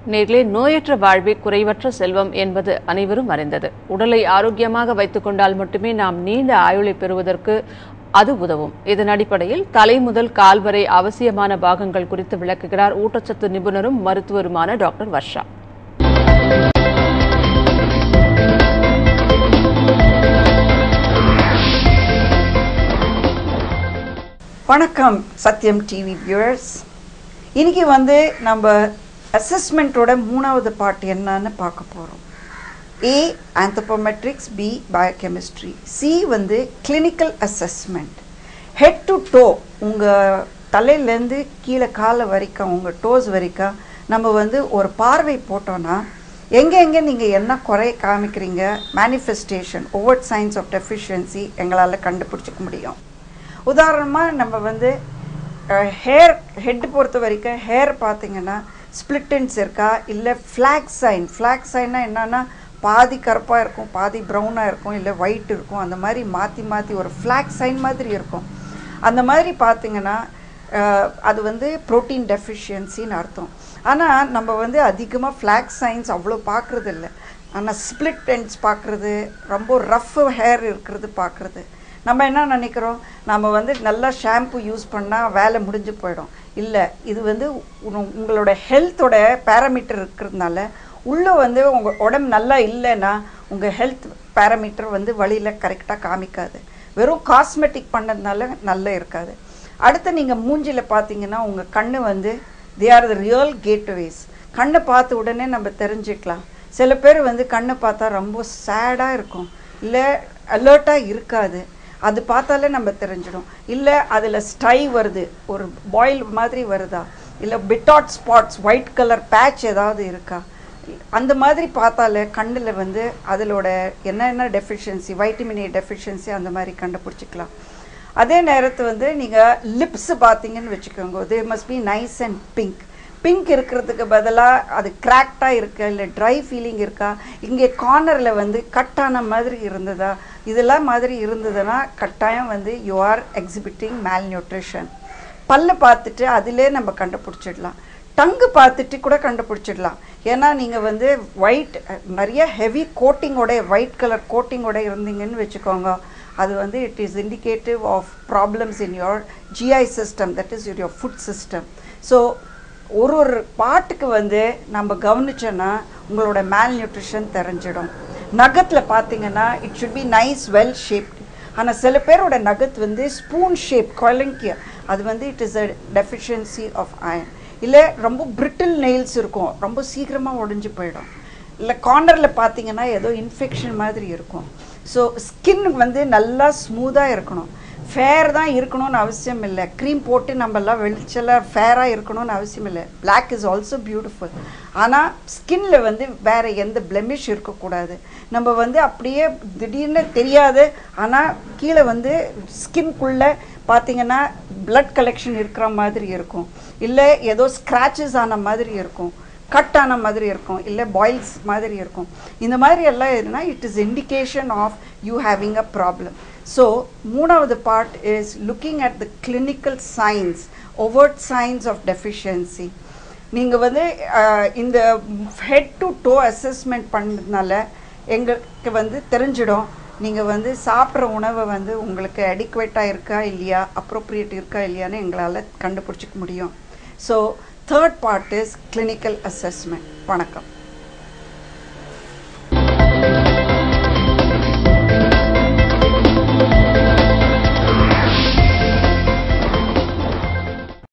நேர்களே நோயற்ற வாழ்வே குறைவற்ற செல்வம் என்பது அனைவரும் அறிந்தது உடலை ஆரோக்கியமாக வைத்துக் கொண்டால் மட்டுமே நாம் நீண்ட ஆயுளை பெறுவதற்கு அது உதவும் இதன் அடிப்படையில் தலை முதல் கால் வரை அவசியமான பாகங்கள் குறித்து விளக்குகிறார் ஊட்டச்சத்து நிபுணரும் மருத்துவருமான டாக்டர் வர்ஷா வணக்கம் சத்யம் டிவி வியூவர்ஸ் இன்னைக்கு வந்து நம்ம அசஸ்மெண்ட்டோட மூணாவது பார்ட் என்னன்னு பார்க்க போகிறோம் A anthropometrics B biochemistry C வந்து clinical assessment head to toe உங்கள் தலையிலேருந்து கீழே காலை வரைக்கும் உங்கள் டோஸ் வரைக்கும் நம்ம வந்து ஒரு பார்வை போட்டோன்னா எங்கே எங்கே நீங்கள் என்ன குறை காமிக்கிறீங்க manifestation overt signs of deficiency எங்களால் கண்டுபிடிச்சிக்க முடியும் உதாரணமாக நம்ம வந்து ஹேர் ஹெட் பொறுத்த வரைக்கும் ஹேர் பார்த்தீங்கன்னா ஸ்பிளிட்டன்ஸ் இருக்கா இல்லை ஃப்ளாக் சைன் ஃப்ளாக் சைன்னா என்னன்னா பாதி கருப்பாக இருக்கும் பாதி ப்ரௌனாக இருக்கும் இல்லை ஒயிட் இருக்கும் அந்த மாதிரி மாற்றி மாற்றி ஒரு ஃப்ளாக் சைன் மாதிரி இருக்கும் அந்த மாதிரி பார்த்தீங்கன்னா அஹ், அது வந்து ப்ரோட்டீன் டெஃபிஷியன்சின்னு அர்த்தம் ஆனால் நம்ம வந்து அதிகமாக ஃப்ளாக் சைன்ஸ் அவ்வளோ பார்க்குறது இல்லை ஆனால் ஸ்பிளிட் எண்ட்ஸ் பார்க்குறது ரொம்ப ரஃப் ஹேர் இருக்கிறது பார்க்குறது நம்ம என்ன நினைக்கிறோம் நம்ம வந்து நல்லா ஷாம்பு யூஸ் பண்ணால் வேலை முடிஞ்சு போயிடும் இல்லை இது வந்து உங்க- உங்களோட ஹெல்த்தோட பேராமீட்டர் இருக்கிறதுனால உள்ளே வந்து உங்கள் உடம்பு நல்லா இல்லைன்னா உங்கள் ஹெல்த் பேராமீட்டர் வந்து வழியில் கரெக்டாக காமிக்காது வெறும் காஸ்மெட்டிக் பண்ணதுனால நல்லா இருக்காது அடுத்து நீங்கள் மூஞ்சியில் பார்த்தீங்கன்னா உங்கள் கண்ணு வந்து they are the real gateways கண்ணை பார்த்த உடனே நம்ம தெரிஞ்சுக்கலாம் சில பேர் வந்து கண்ணை பார்த்தா ரொம்ப சேடாக இருக்கும் இல்லை அலர்ட்டாக இருக்காது அது பார்த்தாலே நம்ம தெரிஞ்சிடும் இல்லை அதில் ஸ்டை வருது ஒரு பாயில் மாதிரி வருதா இல்லை Bitot's spots white colour patch ஏதாவது இருக்கா அந்த மாதிரி பார்த்தாலே கண்ணில் வந்து அதிலோட என்னென்ன டெஃபிஷியன்சி வைட்டமின் ஏ டெஃபிஷியன்சி அந்த மாதிரி கண்டுபிடிச்சிக்கலாம் அதே நேரத்து வந்து நீங்கள் லிப்ஸ் பார்த்தீங்கன்னு வச்சுக்கோங்க they must be nice and pink pink இருக்கிறதுக்கு பதிலாக அது கிராக்டாக இருக்கா இல்லை ட்ரை ஃபீலிங் இருக்கா இங்கே கார்னரில் வந்து கட்டான மாதிரி இருந்ததா இதெல்லாம் மாதிரி இருந்ததுன்னா கட்டாயம் வந்து you are exhibiting malnutrition பல்ல பார்த்துட்டு அதிலே நம்ம கண்டுபிடிச்சிடலாம் டங்கு பார்த்துட்டு கூட கண்டுபிடிச்சிடலாம் ஏன்னா நீங்கள் வந்து ஒயிட் நிறைய ஹெவி கோட்டிங்கோட ஒயிட் கலர் கோட்டிங்கோட இருந்தீங்கன்னு வச்சுக்கோங்க அது வந்து it is indicative of problems in your GI system that is your food system so ஒரு ஒரு பாட்டுக்கு வந்து நம்ம கவனிச்சோன்னா உங்களோட மேல் நியூட்ரிஷன் தெரிஞ்சிடும் நகத்தில் பார்த்தீங்கன்னா it should be nice well shaped ஆனால் சில பேரோட நகத் வந்து ஸ்பூன் ஷேப் கொலங்கிய அது வந்து it is a deficiency of iron இல்லை ரொம்ப பிரிட்டில் நெயில்ஸ் இருக்கும் ரொம்ப சீக்கிரமாக உடைஞ்சு போயிடும் இல்லை கார்னரில் பார்த்தீங்கன்னா ஏதோ இன்ஃபெக்ஷன் மாதிரி இருக்கும் ஸோ ஸ்கின் வந்து நல்லா ஸ்மூத்தாக இருக்கணும் ஃபேர் தான் இருக்கணும்னு அவசியம் இல்லை க்ரீம் போட்டு நம்மலாம் வெளிச்சலாக ஃபேராக இருக்கணும்னு அவசியம் இல்லை Black இஸ் ஆல்சோ பியூட்டிஃபுல் ஆனால் ஸ்கின்ல வந்து வேறு எந்த பிளெமிஷ் இருக்கக்கூடாது நம்ம வந்து அப்படியே திடீர்னு தெரியாது ஆனால் கீழே வந்து ஸ்கின்குள்ளே பார்த்தீங்கன்னா பிளட் கலெக்ஷன் இருக்கிற மாதிரி இருக்கும் இல்லை ஏதோ ஸ்க்ராச்சஸ் ஆன மாதிரி இருக்கும் கட் ஆன மாதிரி இருக்கும் இல்லை பாயில்ஸ் மாதிரி இருக்கும் இந்த மாதிரி எல்லாம் எதுனா it is indication of you having a problem so மூணாவது part is looking at the clinical signs overt signs of deficiency நீங்கள் வந்து அஹ், இந்த ஹெட் டு டோ அசஸ்மெண்ட் பண்ணதுனால எங்களுக்கு வந்து தெரிஞ்சிடும் நீங்கள் வந்து சாப்பிட்ற உணவை வந்து உங்களுக்கு அடிக்குவேட்டாக இருக்கா இல்லையா அப்ரோப்ரியேட் இருக்கா இல்லையான்னு எங்களால் கண்டுபிடிச்சிக்க முடியும் so third part is clinical assessment வணக்கம்